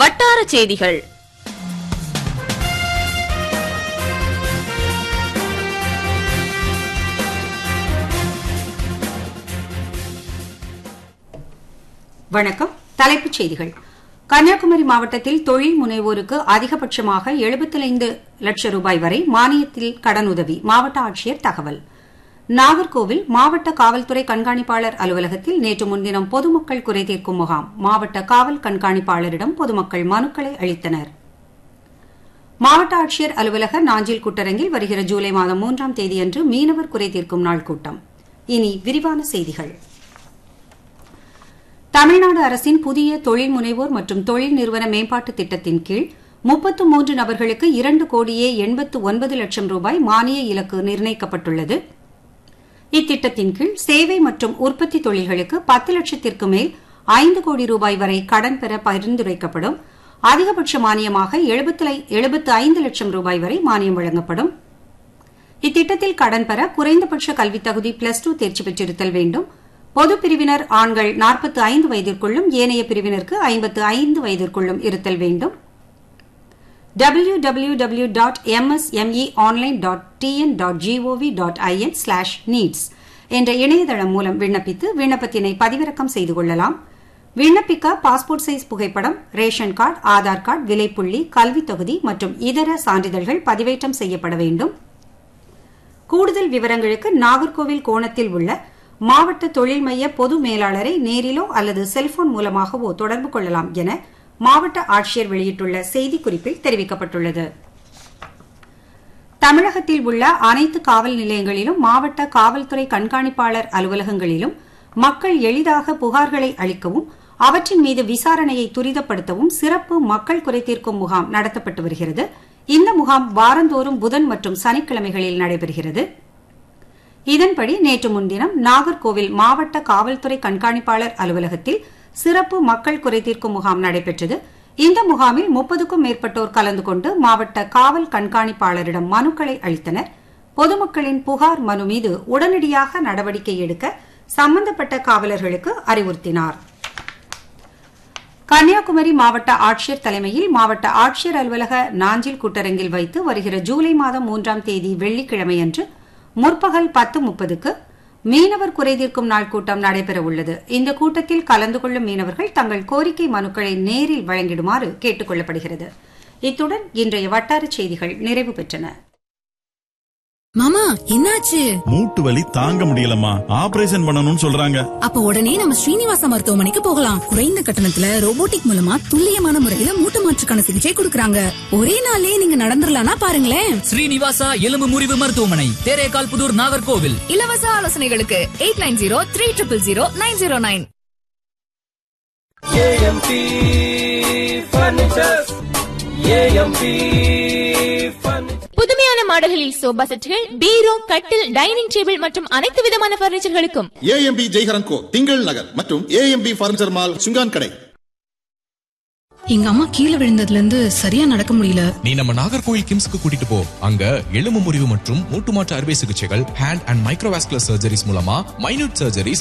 வட்டார செய்திகள் வணக்கம் தலைப்புச் செய்திகள் கன்னியாகுமரி மாவட்டத்தில் தொழில் முனைவோருக்கு அதிகபட்சமாக 75 லட்சம் ரூபாய் வரை மானியத்தில் கடனுதவி மாவட்ட ஆட்சியர் தகவல் நாகர்கோவில் மாவட்ட காவல்துறை கண்காணிப்பாளர் அலுவலகத்தில் நேற்று முன்தினம் பொதுமக்கள் குறை தீர்க்கும் முகாம் மாவட்ட காவல் கண்காணிப்பாளரிடம் பொதுமக்கள் மனுக்களை அளித்தனர் மாவட்ட ஆட்சியர் அலுவலக நாஞ்சில் கூட்டரங்கில் வருகிற ஜூலை மாதம் மூன்றாம் தேதியன்று மீனவர் குறை தீர்க்கும் நாள் கூட்டம் இனி விரிவான செய்திகள் தமிழ்நாடு அரசின் புதிய தொழில் முனைவோர் மற்றும் தொழில் நிறுவன மேம்பாட்டு திட்டத்தின் கீழ் முப்பத்து மூன்று நபர்களுக்கு இரண்டு கோடியே எண்பத்து ஒன்பது லட்சம் ரூபாய் மானிய இலக்கு நிர்ணயிக்கப்பட்டுள்ளது இத்திட்டத்தின் கீழ் சேவை மற்றும் உற்பத்தி தொழில்களுக்கு பத்து லட்சத்திற்கு மேல் ஐந்து கோடி ரூபாய் வரை கடன் பெற பரிந்துரைக்கப்படும் அதிகபட்ச மானியமாக எழுபத்து ஐந்து லட்சம் ரூபாய் வரை மானியம் வழங்கப்படும் இத்திட்டத்தில் கடன் பெற குறைந்தபட்ச கல்வித் தகுதி பிளஸ் டூ தேர்ச்சி பெற்றிருத்தல் வேண்டும் பொது பிரிவினர் ஆண்கள் நாற்பத்து ஐந்து வயதிற்குள்ளும் ஏனைய பிரிவினருக்கு ஐம்பத்து ஐந்து வயதிற்குள்ளும் இருத்தல் வேண்டும் W W W dot MSME online dot TN dot GOV dot IN slash needs என்ற இணையதளம் மூலம் விண்ணப்பித்து விண்ணப்பத்தினை பதிவிறக்கம் செய்து கொள்ளலாம் விண்ணப்பிக்க பாஸ்போர்ட் சைஸ் புகைப்படம் ரேஷன் கார்டு ஆதார் கார்டு விலைப்புள்ளி கல்வித் தொகுதி மற்றும் இதர சான்றிதழ்கள் பதிவேற்றம் செய்யப்பட வேண்டும் கூடுதல் விவரங்களுக்கு நாகர்கோவில் கோணத்தில் உள்ள மாவட்ட தொழில் மைய பொது மேலாளரை நேரிலோ அல்லது செல்போன் மூலமாகவோ தொடர்பு கொள்ளலாம் என மாவட்ட ஆட்சியர் வெளியிட்டுள்ள செய்திக்குறிப்பில் தெரிவிக்கப்பட்டுள்ளது தமிழகத்தில் உள்ள அனைத்து காவல் நிலையங்களிலும் மாவட்ட காவல்துறை கண்காணிப்பாளர் அலுவலகங்களிலும் மக்கள் எளிதாக புகார்களை அளிக்கவும் அவற்றின் மீது விசாரணையை துரிதப்படுத்தவும் சிறப்பு மக்கள் குறைதீர்க்கும் முகாம் நடத்தப்பட்டு வருகிறது இந்த முகாம் வாரந்தோறும் புதன் மற்றும் சனிக்கிழமைகளில் நடைபெறுகிறது இதன்படி நேற்று முன்தினம் நாகர்கோவில் மாவட்ட காவல்துறை கண்காணிப்பாளர் அலுவலகத்தில் சிறப்பு மக்கள் குறைதீர்க்கும் முகாம் நடைபெற்றது இந்த முகாமில் முப்பதுக்கும் மேற்பட்டோர் கலந்து கொண்டு மாவட்ட காவல் கண்காணிப்பாளரிடம் மனுக்களை அளித்தனர் பொதுமக்களின் புகார் மனு மீது உடனடியாக நடவடிக்கை எடுக்க சம்பந்தப்பட்ட காவலர்களுக்கு அறிவுறுத்தினார் கன்னியாகுமரி மாவட்ட ஆட்சியர் தலைமையில் மாவட்ட ஆட்சியர் அலுவலக நாஞ்சில் கூட்டரங்கில் வைத்து வருகிற ஜூலை மாதம் மூன்றாம் தேதி வெள்ளிக்கிழமையன்று முற்பகல் பத்து முப்பதுக்கு மீனவர் குறைதீர்க்கும் நாள் கூட்டம் நடைபெற உள்ளது இந்த கூட்டத்தில் கலந்து கொள்ளும் மீனவர்கள் தங்கள் கோரிக்கை மனுக்களை நேரில் வழங்கிடுமாறு கேட்டுக் கொள்ளப்படுகிறது இத்துடன் இன்றைய வட்டார செய்திகள் நிறைவு பெற்றன மாமா என்னாச்சு மூட்டு வலி தாங்க முடியலம்மா ஆபரேஷன் பண்ணணும்னு சொல்றாங்க அப்ப உடனே நம்ம ஸ்ரீனிவாச மருத்துவமனைக்கு போகலாம் குறைந்த கட்டணத்துல ரோபோட்டிக் மூலமா துல்லியமான முறையில மூட்டு மாற்றுக்கான சிகிச்சை கொடுக்கறாங்க ஒரே நாள்லயே நீங்க நடந்துடலாம்னா பாருங்களேன் ஸ்ரீனிவாசா எலும்பு முறிவு மருத்துவமனை தேரேகால் புதூர் நாகர்கோவில் இலவச ஆலோசனைகளுக்கு eight nine zero three triple zero nine zero nine AMP furnitures AMP furniture புதுமையான மாடல்களில் சோபா செட்டுகள் பீரோ கட்டில் டைனிங் டேபிள் மற்றும் அனைத்து விதமான பர்னிச்சர்களுக்கும் ஏஎம்பி ஜெய்ஹரன் கோ திங்கள் நகர் மற்றும் ஏஎம்பி பர்னிச்சர் மால் சுங்கான் கடை எங்க அம்மா கீழே விழுந்ததுல இருந்து சரியா நடக்க முடியல நீ நம்ம நாகர்கோயில் கிம்ஸ்க்கு கூட்டிட்டு போ அங்க எலும்பு முறிவு மற்றும் மூட்டு மாற்று அறுவை சிகிச்சைகள் ஹேண்ட் அண்ட் மைக்ரோவாஸ்குலர் சர்ஜரிஸ் மூலமா மைனூட் சர்ஜரிஸ்